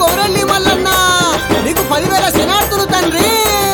కోరెల్లి మల్లన్న నీకు పదివేల శనార్థులు తండ్రి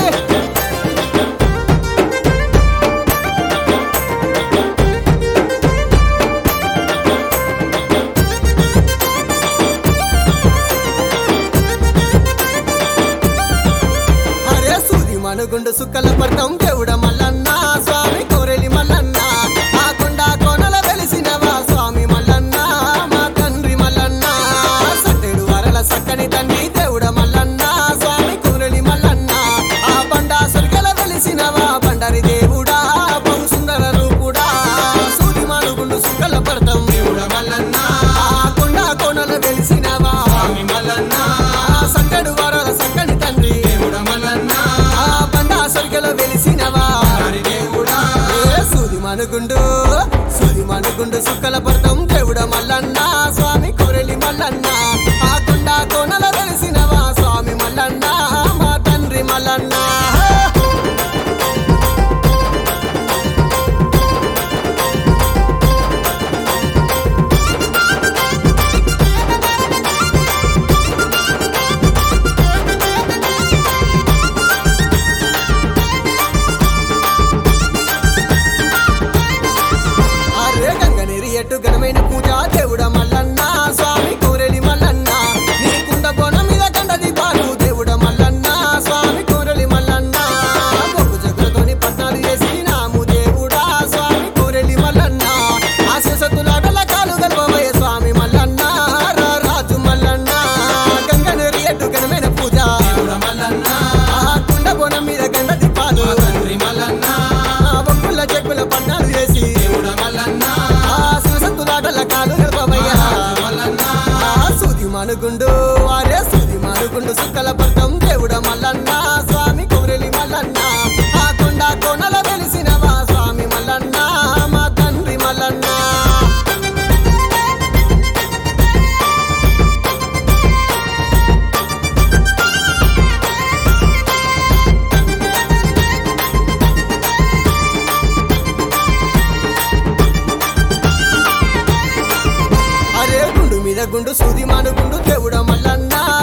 అరే సూది మనుగుండు సుక్కల పడతాం దేవుడ మల్లన్న స్వామి కోరెలి మల్లన్న ఆ కొండ కోనల వెలిసినవా స్వామి మల్లన్న మా తండ్రి మల్లన్న సట్టెడు వరల సక్కని తండ్రి దేవుడ మల్లన్న స్వామి కోరెలి మల్లన్న ఆ బండ సరిగల వెలిసినవా బండరి దేవుడా బహు సుందర రూపుడా సూది మనుగుండు సుక్కల పడతాం దేవుడ మల్లన్న ఆ కొండ కోనల వెలిసినవా స్వామి మల్లన్న ఆ సట్టెడు వరల సక్కని తండ్రి దేవుడ మల్లన్న ఆ బండ సరిగల వెలిసినవా ఏ సూది మనుగుండు సూది మనుగుండు సుక్కల పడతాం దేవుడ మల్లన్న స్వామి కోరెలి మల్లన్న ఆ కొండ కోనల వెలిసినవా స్వామి మల్లన్న మా తండ్రి మల్లన్న అరే గంగనేరి ఎట్టు ఘనమైన పూజ దేవుడ మల్లన్న స్వామి కోరెలి మల్లన్న నీ కుండ బోనం మీద గండ దీపాలు దేవుడ మల్లన్న స్వామి కోరెలి మల్లన్న గొప్ప జగ్గులతోని పట్నాలు చేసి నాము దేవుడా స్వామి కోరెలి మల్లన్న ఆశసతులాటల కాలు గర్భమయ్య స్వామి మల్లన్న రా రాజు మల్లన్న గంగనేరి ఎట్టు ఘనమైన పూజ దేవుడ మల్లన్న ఆ కుండ బోనం మీద గండ దీపాలు తండ్రి మల్లన్న బొక్కుల చెక్కుల పట్నాలు చేసి దేవుడ మల్లన్న ఆ శివసత్తులాటల కాలు గర్భమయ్య ఆ సూది మనుగుండు వారే సూది మనుగుండు సుక్కల పట్టం దేవుడ మల్లన్న స్వామి కోరెలి మల్లన్న ఆ కొండ కోనల వెలిసినవా స్వామి మల్లన్న మా తండ్రి మల్లన్న అరే గుండు మీద గుండు సూది మానుగుండు దేవుడ మల్లన్న